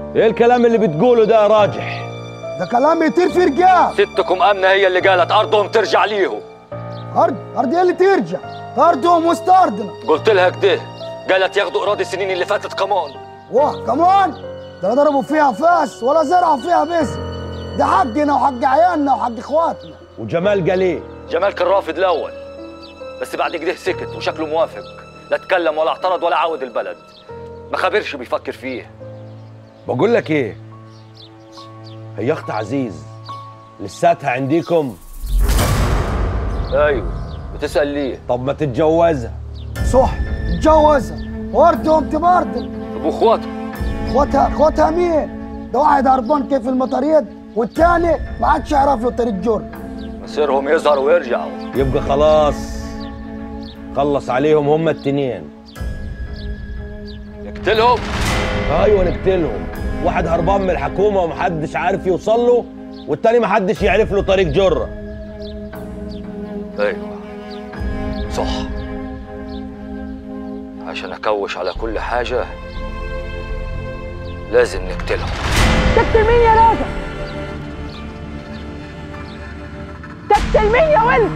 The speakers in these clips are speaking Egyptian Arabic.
ايه الكلام اللي بتقوله ده يا راجح ده كلام يطير في رجال ستكم امنه هي اللي قالت ارضهم ترجع ليهم ارض ارض ايه اللي ترجع ارضهم وسط ارضنا قلت لها كده قالت ياخدوا اراضي السنين اللي فاتت كمان واه كمان ده لا ضربوا فيها فاس ولا زرعوا فيها بس ده حقنا وحق عيالنا وحق اخواتنا وجمال قال ايه جمال كان رافض الاول بس بعد كده سكت وشكله موافق لا تكلم ولا اعترض ولا عاود البلد ما خبرش بيفكر فيه بقول لك ايه هي اخت عزيز لساتها عنديكم ايوه بتسال ليه طب ما تتجوزها صح اتجوزها وارضهم تباردهم طب واخواته اخواتها اخواتها مين؟ ده واحد هربان كيف المطاريد والتاني ما عادش يعرف له طريق جر مصيرهم يظهروا ويرجعوا يبقى خلاص خلص عليهم هما التنين يقتلهم ايوه نقتلهم واحد هربان من الحكومه ومحدش عارف يوصل له والتاني محدش يعرف له طريق جره ايوه صح عشان اكوش على كل حاجه لازم نقتلهم تقتل مين يا راجل؟ تقتل مين يا ولد؟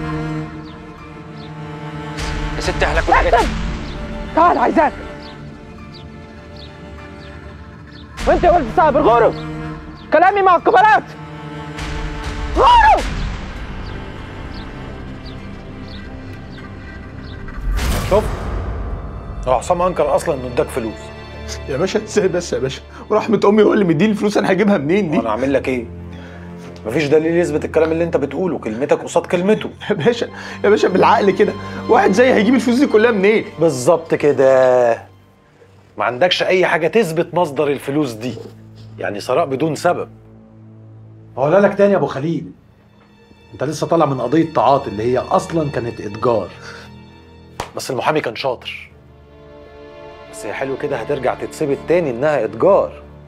يا ست احنا كنا اقتل تعال عايزاك وانت يا ولد صابر غوروا كلامي مع الكبارات غوروا شوف هو حسام انكر اصلا انه اداك فلوس يا باشا ازاي بس يا باشا ورحمة امي هو اللي مديني الفلوس انا هجيبها منين دي وانا اعمل لك ايه مفيش دليل يثبت الكلام اللي انت بتقوله كلمتك قصاد كلمته يا باشا يا باشا بالعقل كده واحد زي هيجيب الفلوس دي كلها منين بالظبط كده ما عندكش اي حاجه تثبت مصدر الفلوس دي يعني ثراء بدون سبب هقولها لك تاني يا ابو خليل انت لسه طالع من قضيه تعاطي اللي هي اصلا كانت اتجار بس المحامي كان شاطر بس هي حلو كده هترجع تتثبت تاني انها اتجار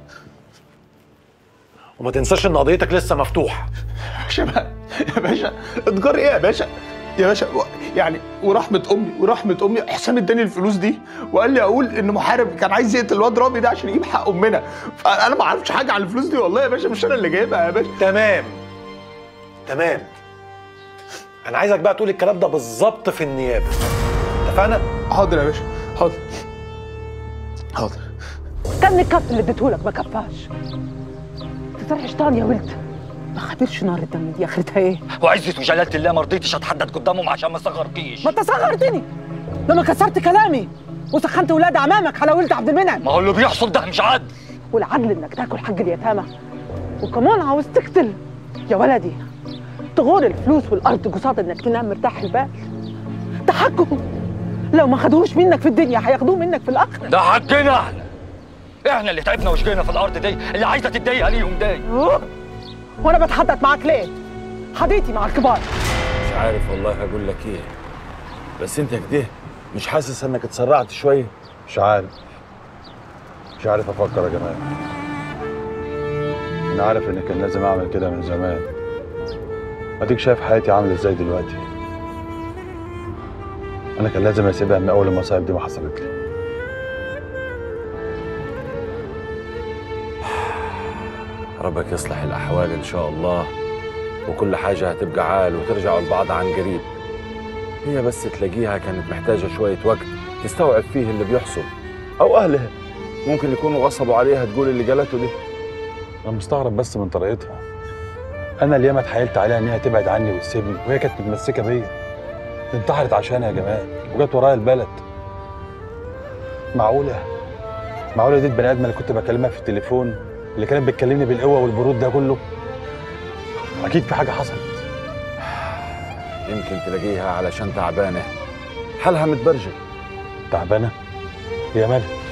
وما تنساش ان قضيتك لسه مفتوحه يا باشا بقى يا باشا اتجار ايه يا باشا يا باشا و- يعني ورحمة امي ورحمة امي حسام اداني الفلوس دي وقال لي اقول ان محارب كان عايز يقتل الواد رامي ده عشان يجيب حق امنا فانا ما اعرفش حاجة عن الفلوس دي والله يا باشا مش انا اللي جايبها يا باشا تمام تمام انا عايزك بقى تقول الكلام ده بالظبط في النيابه اتفقنا حاضر يا باشا حاضر حاضر استنى الكف اللي اديتهولك ما كفاش تطرح شيطان يا ولد ما خبرش نار الدم دي اخرتها ايه وعزة وجلالة الله ما رضيتش اتحدد قدامهم عشان ما صغركيش ما انت صغرتني لما كسرت كلامي وسخنت ولاد عمامك على ولد عبد المنعم ما هو اللي بيحصل ده مش عدل والعدل انك تاكل حق اليتامى وكمان عاوز تقتل يا ولدي تغور الفلوس والارض قصاد انك تنام مرتاح البال ده حقهم لو ما خدوش منك في الدنيا هياخدوه منك في الاخره ده حقنا احنا احنا اللي تعبنا وشقينا في الارض دي اللي عايزه تتضايق عليهم دي أوه. وانا بتحدث معاك ليه حديتي مع الكبار مش عارف والله هقول لك ايه بس انت كده مش حاسس انك اتسرعت شويه مش عارف مش عارف افكر يا جمال انا عارف ان كان لازم اعمل كده من زمان اديك شايف حياتي عامله ازاي دلوقتي انا كان لازم اسيبها من اول المصايب دي ما حصلت لي ربك يصلح الاحوال ان شاء الله وكل حاجه هتبقى عال وترجعوا لبعض عن قريب هي بس تلاقيها كانت محتاجه شويه وقت تستوعب فيه اللي بيحصل او اهلها ممكن يكونوا غصبوا عليها تقول اللي قالته دي انا مستغرب بس من طريقتها انا اليوم اتحايلت عليها ان هي تبعد عني وتسيبني وهي كانت متمسكه بيا انتحرت عشاني يا جمال وجت ورايا البلد معقوله معقوله دي البني ادم اللي كنت بكلمها في التليفون اللي كانت بتكلمني بالقوه والبرود ده كله اكيد في حاجه حصلت يمكن تلاقيها علشان تعبانه حالها متبرجل تعبانه هي مالها